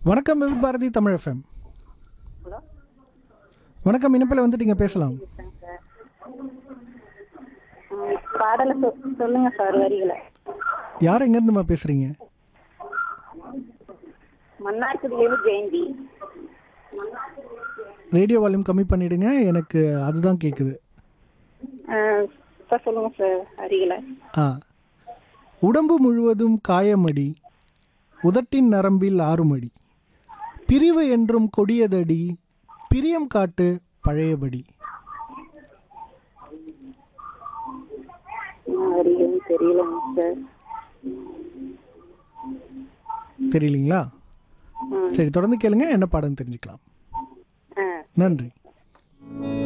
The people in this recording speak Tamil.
வணக்கம் விவித் பாரதி தமிழ் எஃப்எம் ஹலோ வணக்கம் இனிப்பில் வந்துட்டீங்க பேசலாம் சார் பாடலை சொ சொல்லுங்க சார் வரிகளை யார் எங்கேருந்துமா பேசுகிறீங்க மன்னார்குடியிலேருந்து ஜெயந்தி ரேடியோ வால்யூம் கம்மி பண்ணிடுங்க எனக்கு அதுதான் கேட்குது இப்போ சொல்லுங்க சார் வரிகளை ஆ உடம்பு முழுவதும் காயமடி உதட்டின் நரம்பில் ஆறுமடி பிரிவு என்றும் கொடியதடி பிரியம் காட்டு பழையபடி இன்னும் வரிகளும் தெரியலங்க சார் தெரியலீங்களா ம் சரி தொடர்ந்து கேளுங்க என்ன பாடம் தெரிஞ்சுக்கலாம் ஆ நன்றி